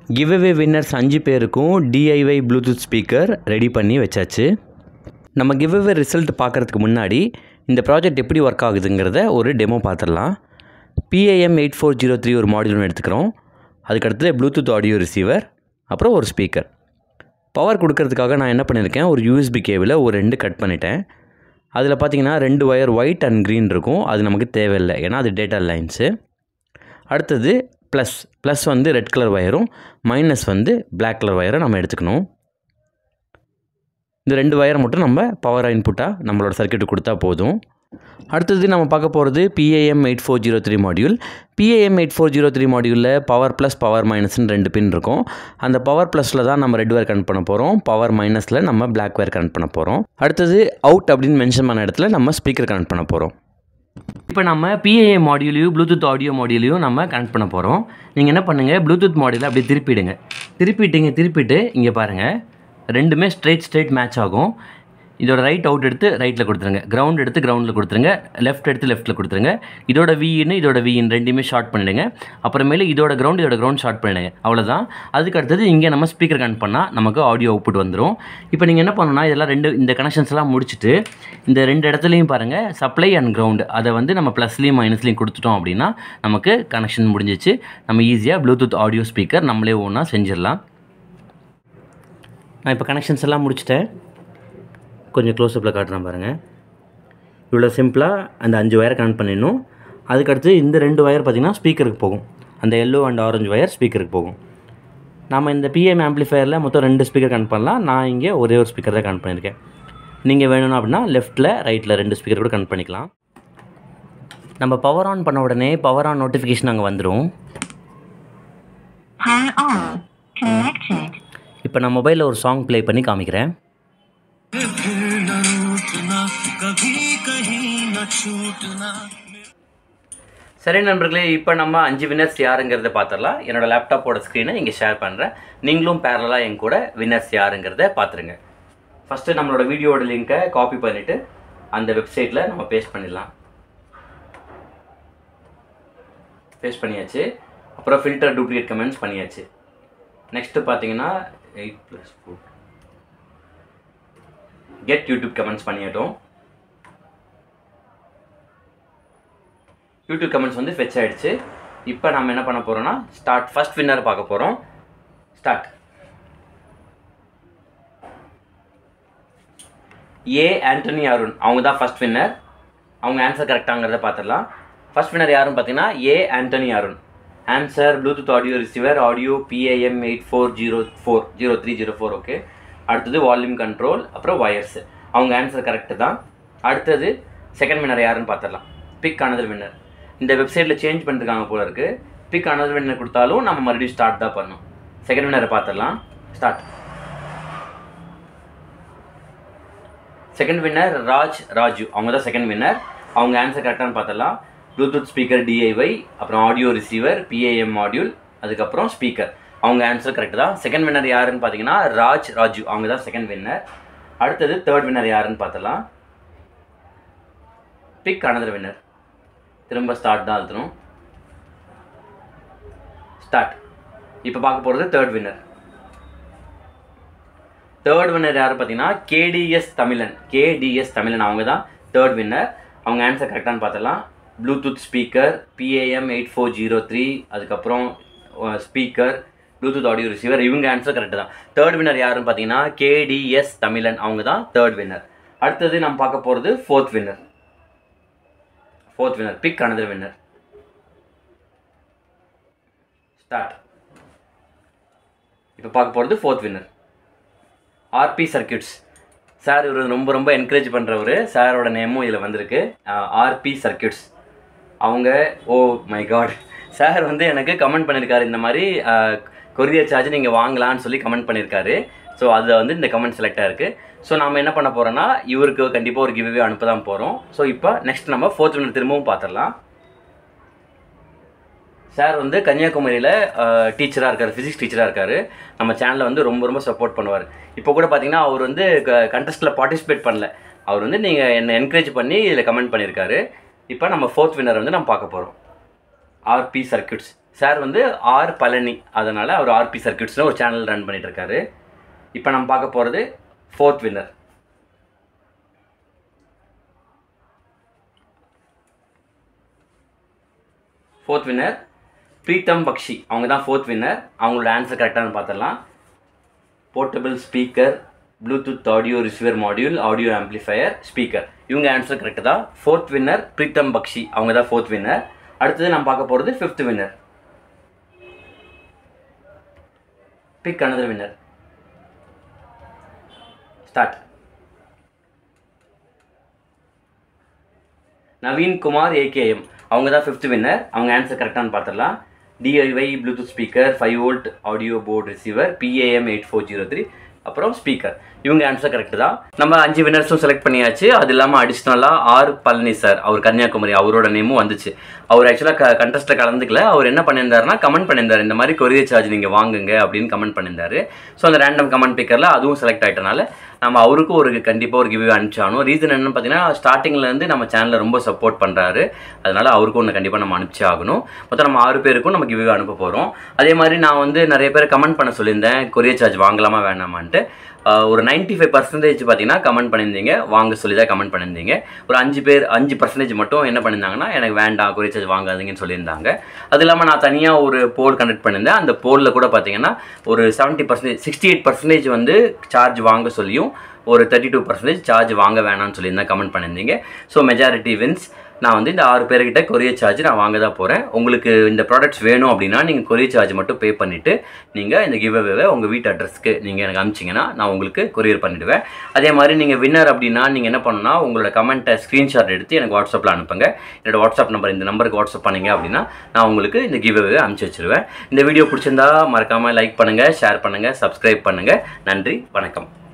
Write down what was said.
Giveaway winners அஞ்சு பேருக்கும் DIY Bluetooth speaker ready பண்ணி வச்சாச்சு நம்ம கிவ்அவே ரிசல்ட் பார்க்குறதுக்கு முன்னாடி இந்த ப்ராஜெக்ட் எப்படி ஒர்க் ஆகுதுங்கிறத ஒரு டெமோ பார்த்துடலாம் PAM eight four zero three ஒரு மாடியூல் ஒன்று எடுத்துக்கிறோம் அதுக்கடுத்து ப்ளூடூத் ஆடியோ ரிசீவர் அப்புறம் ஒரு ஸ்பீக்கர் பவர் கொடுக்கறதுக்காக நான் என்ன பண்ணியிருக்கேன் ஒரு யூஎஸ்பி கேபிளை ஒரு ரெண்டு கட் பண்ணிட்டேன் அதில் பார்த்தீங்கன்னா ரெண்டு ஒயர் ஒயிட் அண்ட் க்ரீன் இருக்கும் அது நமக்கு தேவையில்லை ஏன்னா அது டேட்டா லைன்ஸு அடுத்தது ப்ளஸ் ப்ளஸ் வந்து ரெட் கலர் ஒயரும் மைனஸ் வந்து பிளாக் கலர் ஒயரை நம்ம எடுத்துக்கணும் இந்த ரெண்டு ஒயரை மட்டும் நம்ம பவர் இன்புட்டாக நம்மளோட சர்க்கியூட் கொடுத்தா போதும் அடுத்தது நம்ம பார்க்க போகிறது PAM eight four zero three module PAM eight four zero three மாடியூலில் பவர் ப்ளஸ் பவர் மைனஸ்னு ரெண்டு பின் இருக்கும் அந்த பவர் ப்ளஸில் தான் நம்ம ரெட் ஒயர் கனெக்ட் பண்ண போகிறோம் பவர் மைனஸில் நம்ம பிளாக் ஒயர் கனெக்ட் பண்ண போகிறோம் அடுத்தது அவுட் அப்படின்னு மென்ஷன் பண்ண இடத்துல நம்ம ஸ்பீக்கர் கனெக்ட் பண்ண போகிறோம் இப்போ நம்ம பிஏஏ மாடியூலையும் ப்ளூடூத் ஆடியோ மாடியூலையும் நம்ம கனெக்ட் பண்ண போகிறோம் நீங்கள் என்ன பண்ணுங்கள் ப்ளூடூத் மாடியூலை அப்படியே திருப்பிடுங்க திருப்பிட்டீங்க திருப்பிட்டு இங்கே பாருங்கள் ரெண்டுமே ஸ்ட்ரெயிட் ஸ்ட்ரெயிட் மேட்ச் ஆகும் இதோட ரைட் அவுட் எடுத்து ரைட்டில் கொடுத்துருங்க கிரவுண்ட் எடுத்து கிரவுண்டில் கொடுத்துருங்க லெஃப்ட் எடுத்து லெஃப்ட்டில் கொடுத்துருங்க இதோட விஇன்னு இதோட விஇன் ரெண்டுமே ஷார்ட் பண்ணிடுங்க அப்புறமேலு இதோட கிரவுண்ட் இதோட கிரவுண்ட் ஷார்ட் பண்ணிடுங்க அவ்வளோதான் அதுக்கு அடுத்தது இங்கே நம்ம ஸ்பீக்கர் கனெக்ட் பண்ணால் நமக்கு ஆடியோ அவுட்புட் வந்துடும் இப்போ நீங்கள் என்ன பண்ணணும்னா இதெல்லாம் ரெண்டு இந்த கனெக்ஷன்ஸ்லாம் முடிச்சுட்டு இந்த ரெண்டு இடத்துலையும் பாருங்கள் சப்ளை அண்ட் கிரவுண்டு அதை வந்து நம்ம ப்ளஸ்லையும் மைனஸ்லையும் கொடுத்துட்டோம் அப்படின்னா நமக்கு கனெக்ஷன் முடிஞ்சிச்சு நம்ம ஈஸியாக ப்ளூடூத் ஆடியோ ஸ்பீக்கர் நம்மளே ஒன்றா செஞ்சிடலாம் நான் இப்போ கனெக்ஷன்ஸ் எல்லாம் முடிச்சிட்டேன் கொஞ்சம் க்ளோஸ்அப்பில் காட்டுறேன் பாருங்கள் இவ்வளோ சிம்பிளாக அந்த அஞ்சு ஒயரை கனெக்ட் பண்ணிடணும் அதுக்கடுத்து இந்த ரெண்டு ஒயர் பார்த்திங்கன்னா ஸ்பீக்கருக்கு போகும் அந்த எல்லோ அண்ட் ஆரஞ்சு ஒயர் ஸ்பீக்கருக்கு போகும் நம்ம இந்த பிஎம் ஆம்ப்ளிஃபயரில் மொத்தம் ரெண்டு ஸ்பீக்கர் கனெக்ட் பண்ணலாம் நான் இங்கே ஒரே ஒரு ஸ்பீக்கர் தான் கனெக்ட் பண்ணியிருக்கேன் நீங்கள் வேணும்னா அப்படின்னா லெஃப்ட்டில் ரைட்டில் ரெண்டு ஸ்பீக்கர் கூட கனெக்ட் பண்ணிக்கலாம் நம்ம பவர் ஆன் பண்ண உடனே பவர் ஆன் நோட்டிஃபிகேஷன் அங்கே வந்துடும் Power on. Connected. இப்போ நான் மொபைலில் ஒரு சாங் ப்ளே பண்ணி காமிக்கிறேன் சரி நண்பர்களே இப்போ நம்ம அஞ்சு வின்னர்ஸ் யாருங்கிறத பார்த்துடலாம் என்னோட லேப்டாப்போட ஸ்க்ரீனை இங்கே ஷேர் பண்ணுறேன் நீங்களும் பேரலாக என் கூட வின்னர்ஸ் யாருங்கிறத பார்த்துருங்க ஃபஸ்ட்டு நம்மளோட வீடியோட லிங்க்கை காப்பி பண்ணிவிட்டு அந்த வெப்சைட்டில் நம்ம பேஸ்ட் பண்ணிடலாம் பேஸ்ட் பண்ணியாச்சு அப்புறம் ஃபில்டர் டூப்ளிகேட் கமெண்ட்ஸ் பண்ணியாச்சு நெக்ஸ்ட்டு பார்த்தீங்கன்னா eight plus four get YouTube comments பண்ணிட்டோம் யூடியூப் கமெண்ட்ஸ் வந்து ஃபெச் ஆயிடுச்சு இப்போ நம்ம என்ன பண்ண போகிறோம்னா ஸ்டார்ட் ஃபர்ஸ்ட் வின்னர் பார்க்க போகிறோம் ஸ்டார்ட் ஏ ஆண்டனி அருண் அவங்க தான் ஃபர்ஸ்ட் வின்னர் அவங்க ஆன்சர் கரெக்டாங்கிறத பார்த்துடலாம் ஃபர்ஸ்ட் வின்னர் யாருன்னு பார்த்தீங்கன்னா A Antony Arun answer Bluetooth audio receiver audio PAM eight four zero four zero three zero four okay அடுத்தது வால்யூம் கண்ட்ரோல் அப்புறம் வயர்ஸ் அவங்க ஆன்சர் கரெக்டு தான் அடுத்தது செகண்ட் வின்னர் யாருன்னு பார்த்துடலாம் பிக் அனதர் வின்னர் இந்த வெப்சைட்டில் சேஞ்ச் பண்ணிருக்காங்க போல இருக்குது பிக் அனதர் வின்னர் கொடுத்தாலும் நம்ம மறுபடியும் ஸ்டார்ட் தான் பண்ணணும் செகண்ட் வின்னரை பார்த்துடலாம் start second winner Raj Raju அவங்க தான் செகண்ட் வின்னர் அவங்க ஆன்சர் கரெக்டானு பார்த்தலாம் ப்ளூடூத் ஸ்பீக்கர் டிஐஒய் அப்புறம் ஆடியோ ரிசீவர் பிஏஎம் மாடியூல் அதுக்கப்புறம் ஸ்பீக்கர் அவங்க ஆன்சர் கரெக்ட் தான் செகண்ட் வின்னர் யாருன்னு பார்த்தீங்கன்னா ராஜ் ராஜு அவங்க தான் செகண்ட் வின்னர் அடுத்தது தேர்ட் வின்னர் யாருன்னு பார்த்தலாம் பிக் அனதர் வின்னர் திரும்ப ஸ்டார்ட் தான் அழுத்தணும் ஸ்டார்ட் இப்போ பார்க்க போகிறது தேர்ட் வின்னர் தேர்ட் வின்னர் யார் பார்த்தீங்கன்னா கேடிஎஸ் தமிழன் கேடிஎஸ் தமிழன் அவங்க தான் தேர்ட் வின்னர் அவங்க ஆன்சர் கரெக்டானு பார்த்தலாம் Bluetooth speaker PAM eight four zero three அதுக்கப்புறம் ஸ்பீக்கர் ப்ளூடூத் ஆடியோ ரிசீவர் இவங்க ஆன்சர் கரெக்டு தான் தேர்ட் வின்னர் யாருன்னு பார்த்தீங்கன்னா கேடிஎஸ் தமிழன் அவங்க தான் தேர்ட் வின்னர் அடுத்தது நம்ம பார்க்க போகிறது fourth winner fourth winner pick another winner start இப்போ பார்க்க போகிறது fourth winner RP circuits sir இவர் ரொம்ப ரொம்ப என்கரேஜ் பண்ணுறவர் சாரோட நேமும் இதில் வந்திருக்கு ஆர்பி சர்க்கியூட்ஸ் அவங்க ஓ மை காட் சார் வந்து எனக்கு கமெண்ட் பண்ணியிருக்காரு இந்த மாதிரி கொரியர் சார்ஜ் நீங்கள் வாங்கலான்னு சொல்லி கமெண்ட் பண்ணியிருக்காரு ஸோ அதில் வந்து இந்த கமெண்ட் செலக்ட் ஆயிருக்கு ஸோ நம்ம என்ன பண்ண போகிறோன்னா இவருக்கு கண்டிப்பாக ஒரு கிவ்வே அனுப்ப தான் போகிறோம் ஸோ இப்போ நெக்ஸ்ட் நம்ம ஃபோர்த் வின்னர் திரும்பவும் பார்த்துடலாம் சார் வந்து கன்னியாகுமரியில் டீச்சராக இருக்கார் ஃபிசிக்ஸ் டீச்சராக இருக்கார் நம்ம சேனலில் வந்து ரொம்ப ரொம்ப சப்போர்ட் பண்ணுவார் இப்போ கூட பார்த்தீங்கன்னா அவர் வந்து கண்டெஸ்ட்டில் பார்ட்டிசிபேட் பண்ணல அவர் வந்து நீங்கள் என்னை என்கரேஜ் பண்ணி இதில் கமெண்ட் பண்ணியிருக்காரு இப்போ நம்ம ஃபோர்த் வின்னர் வந்து நம்ம பார்க்க போகிறோம் ஆர்பி சர்க்கியூட்ஸ் சார் வந்து ஆர் பழனி அதனால் அவர் ஆர்பி சர்க்கியூட்ஸில் ஒரு சேனல் ரன் பண்ணிட்டு இருக்காரு இப்போ நம்ம பார்க்க போகிறது fourth winner fourth winner Preetham Bakshi அவங்க தான் ஃபோர்த் வின்னர் அவங்களோட ஆன்சர் கரெக்டானு பார்த்துடலாம் portable speaker Bluetooth audio receiver module audio amplifier speaker இவங்க ஆன்சர் கரெக்டு தான் ஃபோர்த் வின்னர் பிரீத்தம் பக்ஷி அவங்க தான் ஃபோர்த் வின்னர் அடுத்தது நம்ம பார்க்க போகிறது fifth winner pick another winner start Naveen Kumar AKM அவங்க தான் ஃபிஃப்த் வின்னர் அவங்க ஆன்சர் கரெக்டானு பார்த்துடலாம் DIY Bluetooth speaker five volt audio board receiver PAM eight four zero three அப்புறம் ஸ்பீக்கர் இவங்க ஆன்சர் கரெக்ட் தான் நம்ம அஞ்சு வின்னர்ஸும் செலக்ட் பண்ணியாச்சு அது இல்லாமல் அடிஷ்னலாக ஆர் பழனி சார் அவர் கன்னியாகுமரி அவரோட நேமும் வந்துச்சு அவர் ஆக்சுவலாக க கண்டஸ்ட்டில் கலந்துக்கல அவர் என்ன பண்ணியிருந்தாருன்னா கமெண்ட் பண்ணியிருந்தார் இந்த மாதிரி கொரியர் சார்ஜ் நீங்கள் வாங்குங்க அப்படின்னு கமெண்ட் பண்ணியிருந்தாரு ஸோ அந்த ரேண்டம் கமெண்ட் பிக்கரில் அதுவும் செலக்ட் ஆகிட்டனால நம்ம அவருக்கும் ஒரு கண்டிப்பாக ஒரு கிவ்வே அனுப்பிச்சானோ ரீசன் என்னன்னு பார்த்தீங்கன்னா ஸ்டார்டிங்லேருந்து நம்ம சேனலை ரொம்ப சப்போர்ட் பண்ணுறாரு அதனால அவருக்கும் ஒன்று கண்டிப்பாக நம்ம அனுப்பிச்சே ஆகணும் மொத்தம் நம்ம ஆறு பேருக்கும் நம்ம கிவ்வே அனுப்ப போகிறோம் அதே மாதிரி நான் வந்து நிறைய பேர் கமெண்ட் பண்ண சொல்லியிருந்தேன் கொரியர் சார்ஜ் வாங்கலாமா வேணாமான்ட்டு ஆஹ் ஒரு 95% ஃபைவ் பர்சன்டேஜ் பார்த்தீங்கன்னா கமெண்ட் பண்ணியிருந்தீங்க வாங்க சொல்லி தான் கமெண்ட் பண்ணியிருந்தீங்க ஒரு அஞ்சு பேர் அஞ்சு பர்சன்டேஜ் மட்டும் என்ன பண்ணியிருந்தாங்கன்னா எனக்கு வேண்டாம் கொரியர் சார்ஜ் வாங்காதீங்கன்னு சொல்லியிருந்தாங்க அது இல்லாமல் நான் தனியாக ஒரு போல் கண்டக்ட் பண்ணியிருந்தேன் அந்த போலில் கூட பார்த்தீங்கன்னா ஒரு seventy percentage sixty eight percentage வந்து சார்ஜ் வாங்க சொல்லியும் ஒரு தேர்ட்டி டூ பர்சன்டேஜ் சார்ஜ் வாங்க வேணாம்னு சொல்லியிருந்தேன் கமெண்ட் பண்ணியிருந்தீங்க ஸோ மெஜாரிட்டி வின்ஸ் நான் வந்து இந்த ஆறு பேர்கிட்ட கொரியர் சார்ஜ் நான் வாங்க தான் போகிறேன் உங்களுக்கு இந்த ப்ராடக்ட்ஸ் வேணும் அப்படின்னா நீங்கள் கொரியர் சார்ஜ் மட்டும் பே பண்ணிவிட்டு நீங்கள் இந்த கிவ் அவேவை உங்கள் வீட்டு அட்ரஸ்க்கு நீங்கள் எனக்கு அனுப்பிச்சிங்கன்னா நான் உங்களுக்கு கொரியர் பண்ணிவிடுவேன் அதே மாதிரி நீங்கள் வின்னர் அப்படின்னா நீங்கள் என்ன பண்ணணும்னா உங்களோட கமெண்ட்டை ஸ்க்ரீன்ஷாட் எடுத்து எனக்கு வாட்ஸ்அப்பில் அனுப்புங்க என்னோட வாட்ஸ்அப் நம்பர் இந்த நம்பருக்கு வாட்ஸ்அப் பண்ணீங்க அப்படின்னா நான் உங்களுக்கு இந்த கிவ் அவேவை அனுப்பிச்சி வச்சிருவேன் இந்த வீடியோ பிடிச்சிருந்தா மறக்காமல் லைக் பண்ணுங்கள் ஷேர் பண்ணுங்கள் சப்ஸ்கிரைப் பண்ணுங்கள் நன்றி வணக்கம்